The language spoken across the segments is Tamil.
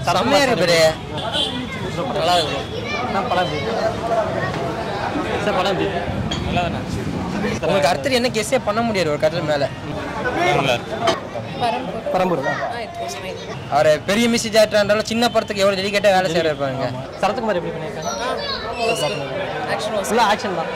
செம்மையா இருக்கு பெரிய நல்லா இருக்கும் நான் படம் எப்படி சார் படம் எப்படி உங்களுக்கு அடுத்தது என்ன கெஸ்ஸே பண்ண முடியாது ஒரு கட்டல் மேல பரம்பூர் அவர் பெரிய மிஸ்ஸேஜ் ஆக்டர்ன்றாலும் சின்ன படத்துக்கு எவ்வளவு டெடிகேட்டா வேலை செய்யற இருப்பாங்க சரத்குமார் எப்படி பண்ணியிருக்காங்க ஃபுல்லாக ஆக்ஷன் தான்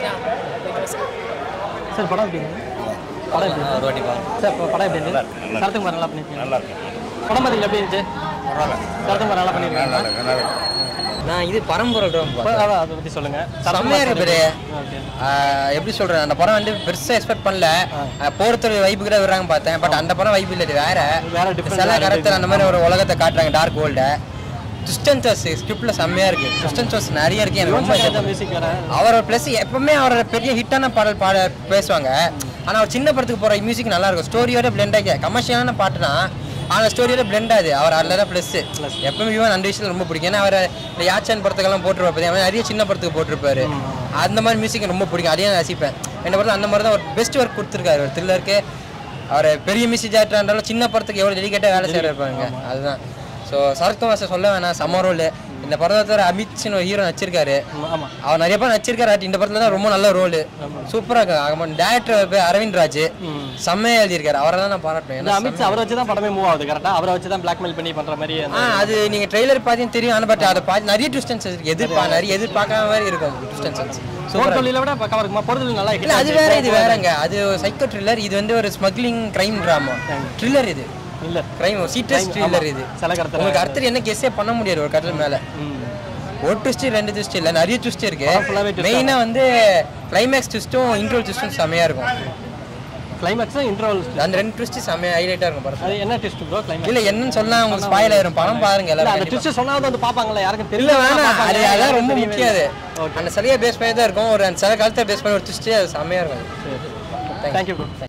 சார் படம் எப்படி இருந்தது? படம் எப்படி இருந்தது? ஒரு வாட்டி பாருங்க சார் இப்போ படம் எப்படி இருந்தது சரத்குமார் நல்லா பண்ணியிருக்கீங்க நல்லா இருக்கு படம் பார்த்தீங்க எப்படி இருந்துச்சு சரத்குமார் நல்லா பண்ணியிருக்காங்க நான் இது பரம்பொருள் ரொம்ப அதான் அதை பற்றி சொல்லுங்க செம்மையா இருக்கு பெரிய ஓகே ஆஹ் எப்படி சொல்றேன் அந்த படம் வந்து பெருசா எக்ஸ்பெக்ட் பண்ணல போர்த்தொழில் வைப்பு கூட விடுறாங்க பார்த்தேன் பட் அந்த படம் வைப்பு இல்லை இது வேற வேற different சில கருத்தில் அந்த மாதிரி ஒரு உலகத்தை காட்டுறாங்க டார்க் வேர்ல்ட டிஸ்டன்சஸ் ஸ்கிரிப்ட்ல செம்மையா இருக்கு டிஸ்டன்சஸ் நிறைய இருக்கு எனக்கு ரொம்ப இஷ்டப்பட்டது. மியூசிக் வேறு அவரோட ப்ளஸ் எப்பவுமே அவரோட பெரிய ஹிட்டான பாடல் பாட பேசுவாங்க ஆனா அவர் சின்ன படத்துக்கு போற மியூசிக் நல்லா இருக்கும் ஸ்டோரியோட பிளெண்ட் ஆகி கமர்ஷியலான பாட்டுனா ஆனால் ஸ்டோரியோட பிளெண்ட் ஆகுது அவர் அதில் தான் ப்ளஸ் எப்பவுமே இவன் அந்த விஷயத்தில் ரொம்ப பிடிக்கும் ஏன்னா அவர் இந்த யாச்சான் படத்துக்கெல்லாம் போட்டிருப்பாரு அவன் நிறைய சின்ன படத்துக்கு போட்டிருப்பாரு அந்த மாதிரி மியூசிக் ரொம்ப பிடிக்கும் அதையும் நான் ரசிப்பேன் என்ன படத்தில் அந்த மாதிரி தான் ஒரு பெஸ்ட் ஒர்க் கொடுத்துருக்காரு ஒரு த்ரில்லருக்கு அவர் பெரிய மியூசிக் ஆக்டர் இருந்தாலும் சின்ன படத்துக்கு எவ்வளோ டெடிகேட்டாக வேலை செய்கிற இருப்பாங்க அதுதான் ஸோ சரத்குமார் சார் சொல்ல வேணாம் சம ரோல் இந்த படத்தில் அமித்னு ஒரு ஹீரோ நடிச்சிருக்காரு ஆமாம் அவர் நிறைய படம் நடிச்சிருக்காரு but இந்த படத்துல தான் ரொம்ப நல்ல ரோல் சூப்பரா இருக்கு டேரக்டர் பேர் அரவிந்த் ராஜ் செம்மையா எழுதியிருக்காரு அவரை தான் நான் பாராட்டுவேன் இந்த ஏன்னா அமித் ஷா அவரை வச்சு தான் படமே மூவ் ஆகுது கரெக்டாக அவரை வச்சு தான் பிளாக்மெயில் பண்ணி பண்ணுற மாதிரி அந்த ஆ அது நீங்க ட்ரெய்லர் பார்த்தீங்கன்னா தெரியும் ஆனால் பட் அதை பார்த்து நிறைய ட்விஸ்டன்ஸ் இருக்கு எதிர்ப்பா நிறைய எதிர்பார்க்காத மாதிரி இருக்கும் ட்விஸ்டன்ஸ் போர் தொழிலை விட பக்கம் இருக்குமா போர் தொழில் நல்லா இல்ல அது வேற இது வேறங்க அது சைக்கோ த்ரில்லர் இது வந்து ஒரு ஸ்மக்லிங் கிரைம் ட்ராமா த்ரில்லர் இது இல்லை கிரைம் சீட்டஸ் த்ரில்லர் இது சில கடத்தல உங்களுக்கு அடுத்தது என்ன கெஸ்ஸே பண்ண முடியாது ஒரு கட்டல் மேல ஒரு ட்விஸ்ட் ரெண்டு ட்விஸ்ட் இல்ல நிறைய ட்விஸ்ட் இருக்கு full-ஆவே twist மெயினா வந்து கிளைமேக்ஸ் ட்விஸ்ட்டும் இன்ட்ரோல் ட்விஸ்ட்டும் செமையா இருக்கும் கிளைமேக்ஸும் இன்டர்வல் அந்த ரெண்டு ட்விஸ்ட் செமையா ஹைலைட்டா இருக்கும் படம் அது என்ன ட்விஸ்ட் ப்ரோ கிளைமேக்ஸ் இல்ல என்னன்னு சொன்னா உங்களுக்கு ஸ்பாயில் ஆயிரும் படம் பாருங்க இல்ல எல்லாரும் அந்த ட்விஸ்ட் சொன்னாவது வந்து பாப்பாங்கல்ல யாருக்கும் இல்ல தெரியல வேணாம் அது அதான் ரொம்ப முக்கியம் அது அந்த சிலையை பேஸ் பண்ணி தான் இருக்கும் ஒரு அந்த சில காலத்தை பேஸ் பண்ணி ஒரு ட்விஸ்ட் அது செமையா இருக்கும் தேங்க்யூ ப்ரோ